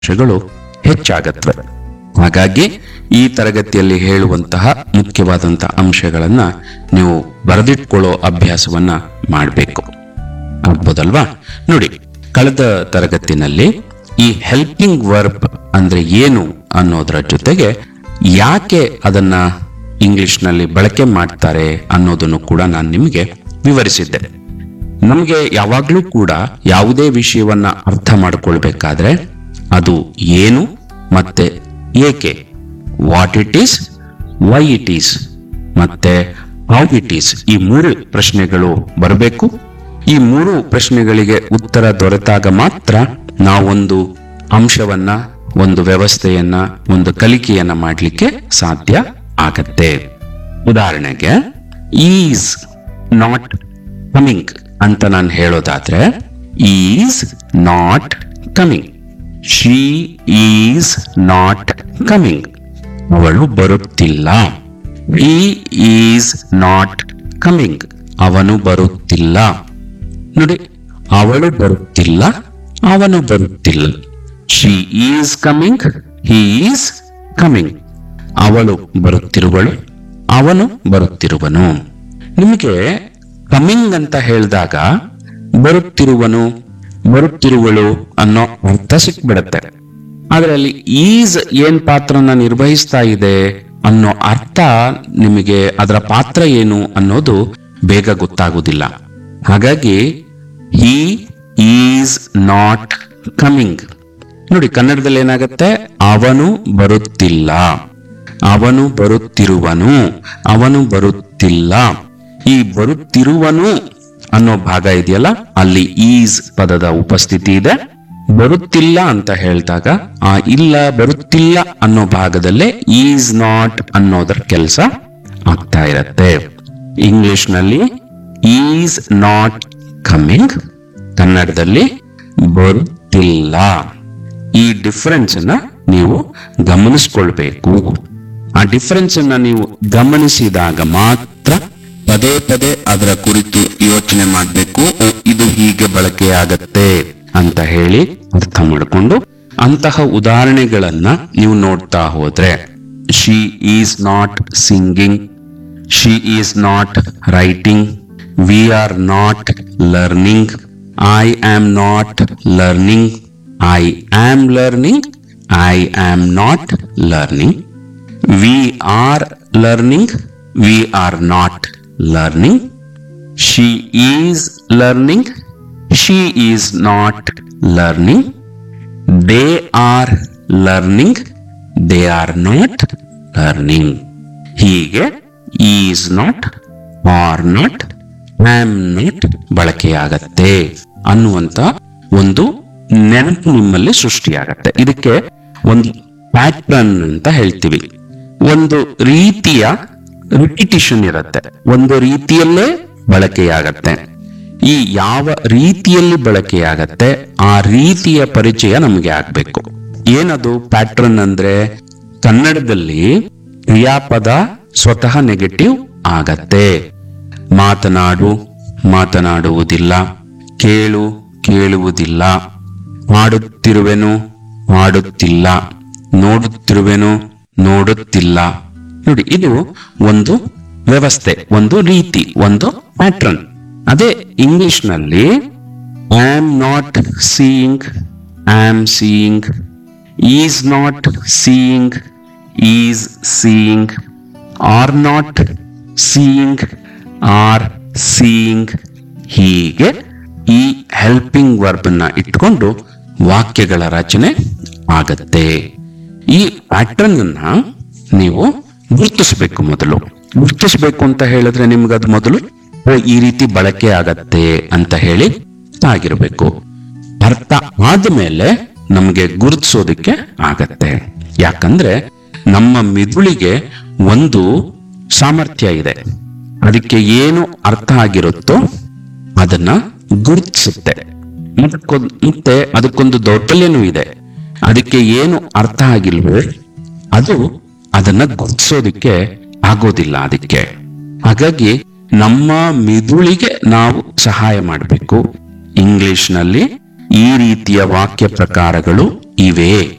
ಅಂಶಗಳು ಹೆಚ್ಚಾಗತ್ವೆ ಹಾಗಾಗಿ ಈ ತರಗತಿಯಲ್ಲಿ ಹೇಳುವಂತಹ ಮುಖ್ಯವಾದಂತಹ ಅಂಶಗಳನ್ನ ನೀವು ಬರೆದಿಟ್ಕೊಳ್ಳೋ ಅಭ್ಯಾಸವನ್ನ ಮಾಡಬೇಕು ಆಗ್ಬೋದಲ್ವಾ ನೋಡಿ ಕಳೆದ ತರಗತಿನಲ್ಲಿ ಈ ಹೆಲ್ಪಿಂಗ್ ವರ್ಬ್ ಅಂದ್ರೆ ಏನು ಅನ್ನೋದರ ಜೊತೆಗೆ ಯಾಕೆ ಅದನ್ನ ಇಂಗ್ಲಿಷ್ನಲ್ಲಿ ಬಳಕೆ ಮಾಡ್ತಾರೆ ಅನ್ನೋದನ್ನು ಕೂಡ ನಾನು ನಿಮಗೆ ವಿವರಿಸಿದ್ದೆ ನಮಗೆ ಯಾವಾಗಲೂ ಕೂಡ ಯಾವುದೇ ವಿಷಯವನ್ನ ಅರ್ಥ ಮಾಡ್ಕೊಳ್ಬೇಕಾದ್ರೆ ಅದು ಏನು ಮತ್ತೆ ಏಕೆ what it is why it is ಮತ್ತೆ ಹೌ ಇಟ್ ಈಸ್ ಈ ಮೂರು ಪ್ರಶ್ನೆಗಳು ಬರಬೇಕು ಈ ಮೂರು ಪ್ರಶ್ನೆಗಳಿಗೆ ಉತ್ತರ ದೊರೆತಾಗ ಮಾತ್ರ ನಾವೊಂದು ಅಂಶವನ್ನ ಒಂದು ವ್ಯವಸ್ಥೆಯನ್ನ ಒಂದು ಕಲಿಕೆಯನ್ನ ಮಾಡಲಿಕ್ಕೆ ಸಾಧ್ಯ ಆಗತ್ತೆ ಉದಾಹರಣೆಗೆ ಈಸ್ ನಾಟ್ ಕಮಿಂಗ್ ಅಂತ ನಾನು ಹೇಳೋದಾದ್ರೆ is not coming she is not coming ಅವಳು ಬರುತ್ತಿಲ್ಲ ಈ ಈಸ್ ನಾಟ್ ಕಮಿಂಗ್ ಅವನು ಬರುತ್ತಿಲ್ಲ ನೋಡಿ ಅವಳು ಬರುತ್ತಿಲ್ಲ ಅವನು ಬರುತ್ತಿಲ್ಲ she is coming he is coming ಅವಳು ಬರುತ್ತಿರುವಳು ಅವನು ಬರುತ್ತಿರುವನು ನಿಮಗೆ ಕಮಿಂಗ್ ಅಂತ ಹೇಳಿದಾಗ ಬರುತ್ತಿರುವನು ಬರುತ್ತಿರುವಳು ಅನ್ನೋ ಅರ್ಥ ಸಿಕ್ಬಿಡತ್ತೆ ಆದ್ರೆ ಅಲ್ಲಿ ಈಸ್ ಏನ್ ಪಾತ್ರನ ನಿರ್ವಹಿಸ್ತಾ ಇದೆ ಅನ್ನೋ ಅರ್ಥ ನಿಮಗೆ ಅದರ ಪಾತ್ರ ಏನು ಅನ್ನೋದು ಬೇಗ ಗೊತ್ತಾಗುವುದಿಲ್ಲ ಹಾಗಾಗಿ ಹಿ ಈಸ್ ನಾಟ್ ಕಮಿಂಗ್ ನೋಡಿ ಕನ್ನಡದಲ್ಲಿ ಏನಾಗತ್ತೆ ಅವನು ಬರುತ್ತಿಲ್ಲ ಅವನು ಬರುತ್ತಿರುವನು ಅವನು ಬರುತ್ತಿಲ್ಲ ಈ ಬರುತ್ತಿರುವನು ಅನ್ನೋ ಭಾಗ ಇದೆಯಲ್ಲ ಅಲ್ಲಿ ಈಸ್ ಪದದ ಉಪಸ್ಥಿತಿ ಇದೆ ಬರುತ್ತಿಲ್ಲ ಅಂತ ಹೇಳಿದಾಗ ಆ ಇಲ್ಲ ಬರುತ್ತಿಲ್ಲ ಅನ್ನೋ ಭಾಗದಲ್ಲೇ ಈಸ್ ನಾಟ್ ಅನ್ನೋದರ ಕೆಲಸ ಆಗ್ತಾ ಇರತ್ತೆ ಇಂಗ್ಲಿಷ್ ನಲ್ಲಿ ಈಸ್ ನಾಟ್ ಕಮಿಂಗ್ ಕನ್ನಡದಲ್ಲಿ ಬರುತ್ತಿಲ್ಲ ಈ ಡಿಫರೆನ್ಸ್ ಅನ್ನ ನೀವು ಗಮನಿಸ್ಕೊಳ್ಬೇಕು ಆ ಡಿಫರೆನ್ಸ್ ಅನ್ನ ನೀವು ಗಮನಿಸಿದಾಗ ಮಾತ್ರ ಪದೇ ಪದೇ ಅದರ ಕುರಿತು ಯೋಚನೆ ಮಾಡಬೇಕು ಇದು ಹೀಗೆ ಬಳಕೆಯಾಗತ್ತೆ ಅಂತ ಹೇಳಿ ಅರ್ಥ ಮಾಡಿಕೊಂಡು ಅಂತಹ ಉದಾಹರಣೆಗಳನ್ನ ನೀವು ನೋಡ್ತಾ ಹೋದ್ರೆ she is not singing she is not writing we are not learning I am not learning I am learning I am not learning we are learning we are not learning she is learning she is not learning they are learning they are not learning ಹೀಗೆ is not are not am not ಬಳಕೆಯಾಗತ್ತೆ ಅನ್ನುವಂತ ಒಂದು ನೆನಪು ನಿಮ್ಮಲ್ಲಿ ಸೃಷ್ಟಿಯಾಗತ್ತೆ ಇದಕ್ಕೆ ಒಂದು pattern ಅಂತ ಹೇಳ್ತೀವಿ ಒಂದು ರೀತಿಯ ರಿಪಿಟಿಷನ್ ಇರುತ್ತೆ ಒಂದು ರೀತಿಯಲ್ಲೇ ಬಳಕೆಯಾಗತ್ತೆ ಈ ಯಾವ ರೀತಿಯಲ್ಲಿ ಬಳಕೆಯಾಗತ್ತೆ ಆ ರೀತಿಯ ಪರಿಚಯ ನಮಗೆ ಆಗ್ಬೇಕು ಏನದು ಪ್ಯಾಟ್ರನ್ ಅಂದ್ರೆ ಕನ್ನಡದಲ್ಲಿ ಕ್ರಿಯಾಪದ ಸ್ವತಃ ನೆಗೆಟಿವ್ ಆಗತ್ತೆ ಮಾತನಾಡು ಮಾತನಾಡುವುದಿಲ್ಲ ಕೇಳು ಕೇಳುವುದಿಲ್ಲ ಮಾಡುತ್ತಿರುವೆನು ಮಾಡುತ್ತಿಲ್ಲ ನೋಡುತ್ತಿರುವೆನು ನೋಡುತ್ತಿಲ್ಲ ನೋಡಿ ಇದು ಒಂದು ವ್ಯವಸ್ಥೆ ಒಂದು ರೀತಿ ಒಂದು ಪ್ಯಾಟ್ರನ್ ಅದೇ ಇಂಗ್ಲಿಷ್ ನಲ್ಲಿ am not seeing am seeing is not seeing is seeing are not seeing are seeing ಹೀಗೆ ಈ ಹೆಲ್ಪಿಂಗ್ ವರ್ಬ್ ನ ಇಟ್ಕೊಂಡು ವಾಕ್ಯಗಳ ರಚನೆ ಆಗತ್ತೆ ಈ ಪ್ಯಾಟ್ರನ್ ಅನ್ನ ನೀವು ಗುರುತಿಸಬೇಕು ಮೊದಲು ಗುರುತಿಸಬೇಕು ಅಂತ ಹೇಳಿದ್ರೆ ನಿಮ್ಗೆ ಅದು ಮೊದಲು ಓ ಈ ರೀತಿ ಬಳಕೆ ಆಗತ್ತೆ ಅಂತ ಹೇಳಿ ಆಗಿರ್ಬೇಕು ಅರ್ಥ ಆದ್ಮೇಲೆ ನಮಗೆ ಗುರುತಿಸೋದಕ್ಕೆ ಆಗತ್ತೆ ಯಾಕಂದ್ರೆ ನಮ್ಮ ಮಿದುಳಿಗೆ ಒಂದು ಸಾಮರ್ಥ್ಯ ಇದೆ ಅದಕ್ಕೆ ಏನು ಅರ್ಥ ಆಗಿರುತ್ತೋ ಅದನ್ನ ಗುರುತಿಸುತ್ತೆ ಮತ್ತಕ್ಕೊಂದ್- ಮತ್ತೆ ಅದಕ್ಕೊಂದು ದೌರ್ಬಲ್ಯನೂ ಇದೆ ಅದಕ್ಕೆ ಏನು ಅರ್ಥ ಆಗಿಲ್ವೋ ಅದು ಅದನ್ನ ಗುರುತಿಸೋದಿಕ್ಕೆ ಆಗೋದಿಲ್ಲ ಅದಕ್ಕೆ ಹಾಗಾಗಿ ನಮ್ಮ ಮಿದುಳಿಗೆ ನಾವು ಸಹಾಯ ಮಾಡಬೇಕು ಇಂಗ್ಲಿಷ್ನಲ್ಲಿ ಈ ರೀತಿಯ ವಾಕ್ಯ ಪ್ರಕಾರಗಳು ಇವೆ